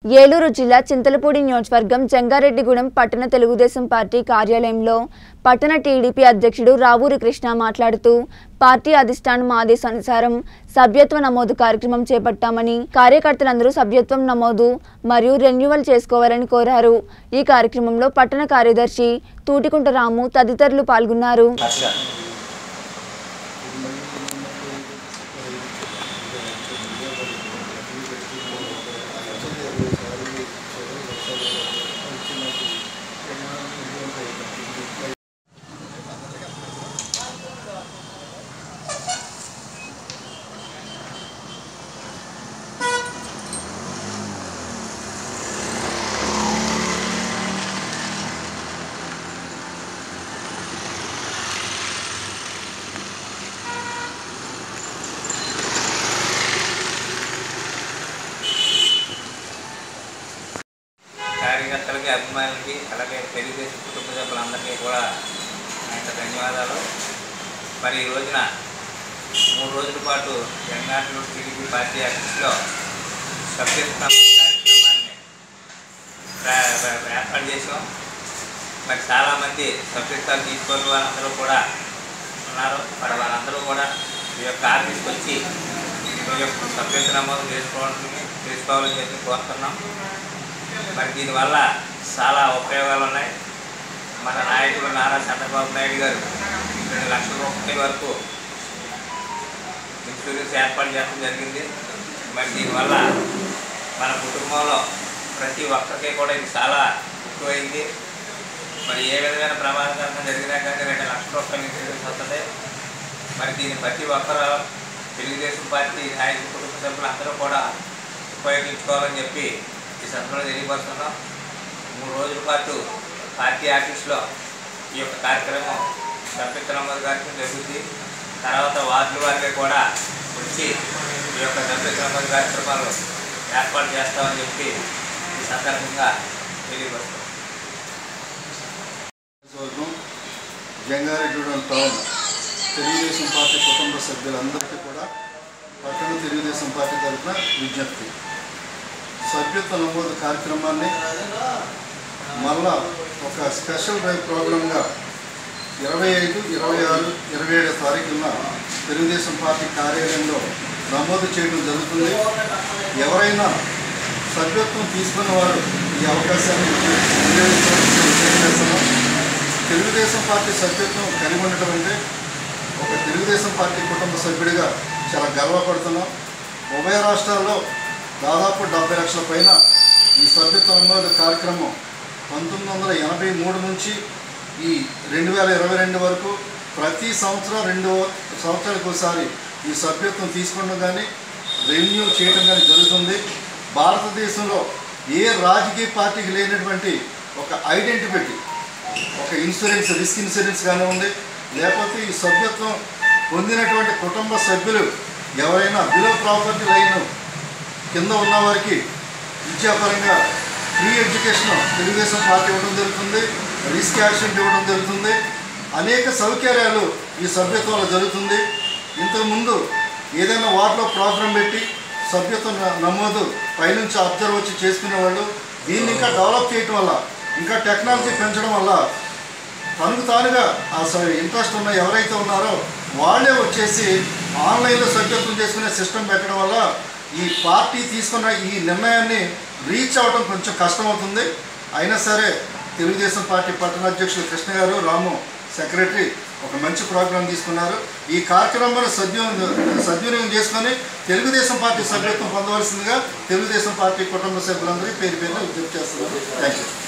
ఏలూరు జిల్లా చింతలపూడి నియోజకవర్గం జంగారెడ్డిగూడెం పట్టణ తెలుగుదేశం పార్టీ కార్యాలయంలో పట్టణ టీడీపీ అధ్యక్షుడు రావూరి కృష్ణ మాట్లాడుతూ పార్టీ అధిష్టానం ఆదేశానుసారం సభ్యత్వ నమోదు కార్యక్రమం చేపట్టామని కార్యకర్తలందరూ సభ్యత్వం నమోదు మరియు రెన్యువల్ చేసుకోవాలని కోరారు ఈ కార్యక్రమంలో పట్టణ కార్యదర్శి తూటికుంట రాము తదితరులు పాల్గొన్నారు హర్ష కార్యకర్తలకి అభిమానులకి అలాగే తెలుగుదేశం కుటుంబ సభ్యులందరికీ కూడా నా యొక్క ధన్యవాదాలు మరి ఈ రోజున మూడు రోజుల పాటు జగన్నాథులు టీడీపీ పార్టీ ఆఫీస్లో సభ్యత్వ కార్యక్రమాన్ని ప్రా- ప్రా- ఏర్పాటు చేసాం మరి చాలామంది సభ్యత్వాలు తీసుకొని వాళ్ళందరూ కూడా ఉన్నారు మరి వాళ్ళందరూ కూడా ఈ యొక్క ఆఫీస్కి వచ్చి మీ యొక్క సభ్యత్వ నమోదు చేసుకోవాలని చేసుకోవాలని చెప్పి కోరుతున్నాం మరి దీనివల్ల చాలా ఉపయోగాలు ఉన్నాయి మన నాయకుడు నారా చంద్రబాబు నాయుడు గారు రెండు లక్షల రూపాయల వరకు ఇన్సూరెన్స్ ఏర్పాటు చేయడం జరిగింది మరి దీనివల్ల మన కుటుంబంలో ప్రతి ఒక్కరికి కూడా ఇది చాలా ఎక్కువైంది మరి ఏ విధమైన ప్రమాదకరం జరిగినా కానీ రెండు లక్షల రూపాయలు ఇన్సూరెన్స్ వస్తుంది మరి దీన్ని ప్రతి ఒక్కరు తెలుగుదేశం పార్టీ నాయకులు కుటుంబ సభ్యులు అందరూ కూడా ఉపయోగించుకోవాలని చెప్పి ఈ సందర్భంలో తెలియపరుస్తున్నాం మూడు రోజుల పాటు పార్టీ ఆఫీస్లో ఈ యొక్క కార్యక్రమం సభ్యత్వ నమోదు కార్యక్రమం జరుగుతుంది తర్వాత వార్డుల వారికి కూడా వచ్చి ఈ యొక్క సభ్యత్వ నమోదు కార్యక్రమాలు ఏర్పాటు చేస్తామని చెప్పి ఈ సందర్భంగా తెలియపరుస్తున్నాం నియోజకవర్గం జంగారెడ్డిగూడెం టౌన్ తెలుగుదేశం పార్టీ కుటుంబ సభ్యులందరికీ కూడా పట్టణ తెలుగుదేశం పార్టీ తరఫున విజ్ఞప్తి సభ్యత్వ నమోదు కార్యక్రమాన్ని మళ్ళా ఒక స్పెషల్ డ్రైవ్ ప్రోగ్రాంగా ఇరవై ఐదు ఇరవై ఆరు ఇరవై ఏడో తారీఖున తెలుగుదేశం పార్టీ కార్యాలయంలో నమోదు చేయడం జరుగుతుంది ఎవరైనా సభ్యత్వం తీసుకున్న వారు ఈ అవకాశాన్ని వినియోగించాలని తెలియజేస్తున్నాం తెలుగుదేశం పార్టీ సభ్యత్వం కలిగి ఉండటం అంటే ఒక తెలుగుదేశం పార్టీ కుటుంబ సభ్యుడిగా చాలా గర్వపడుతున్నాం ఉభయ రాష్ట్రాల్లో దాదాపు డెబ్బై లక్షల పైన ఈ సభ్యత్వ నమోదు కార్యక్రమం పంతొమ్మిది వందల ఎనభై మూడు నుంచి ఈ రెండు వేల ఇరవై రెండు వరకు ప్రతి సంవత్సరం రెండు సంవత్సరాలకు ఒకసారి ఈ సభ్యత్వం తీసుకోవడం కానీ రెన్యూ చేయడం కానీ జరుగుతుంది భారతదేశంలో ఏ రాజకీయ పార్టీకి లేనటువంటి ఒక ఐడెంటిటీ ఒక ఇన్సూరెన్స్ రిస్క్ ఇన్సూరెన్స్ కానివ్వండి లేకపోతే ఈ సభ్యత్వం పొందినటువంటి కుటుంబ సభ్యులు ఎవరైనా బిలో ప్రాపర్టీ లైన్ కింద ఉన్నవారికి విద్యాపరంగా ఫ్రీ ఎడ్యుకేషన్ తెలుగుదేశం పార్టీ ఇవ్వడం జరుగుతుంది రిస్క్ యాక్సిడెంట్ ఇవ్వడం జరుగుతుంది అనేక సౌకర్యాలు ఈ సభ్యత్వంలో జరుగుతుంది ఇంతకుముందు ఏదైనా వార్డులో ప్రోగ్రాం పెట్టి సభ్యత్వం న- నమోదు పైనుంచి అబ్జర్వ్ వచ్చి చేసుకునేవాళ్ళు దీన్ని ఇంకా డెవలప్ చేయటం వల్ల ఇంకా టెక్నాలజీ పెంచడం వల్ల తనకు తానుగా ఆ ఇంట్రెస్ట్ ఉన్న ఎవరైతే ఉన్నారో వాళ్ళే వచ్చేసి ఆన్లైన్లో సభ్యత్వం చేసుకునే సిస్టమ్ పెట్టడం వల్ల ఈ పార్టీ తీసుకున్న ఈ నిర్ణయాన్ని రీచ్ అవ్వడం కొంచెం కష్టమవుతుంది అయినా సరే తెలుగుదేశం పార్టీ పట్టణ అధ్యక్షులు కృష్ణ గారు రాము సెక్రటరీ ఒక మంచి ప్రోగ్రాం తీసుకున్నారు ఈ కార్యక్రమాన్ని సద్వినియోగం సద్వినియోగం చేసుకొని తెలుగుదేశం పార్టీ సభ్యత్వం పొందవలసిందిగా తెలుగుదేశం పార్టీ కుటుంబ సభ్యులందరికీ పేరు పేరున విజ్ఞప్తి చేస్తున్నారు థ్యాంక్ యూ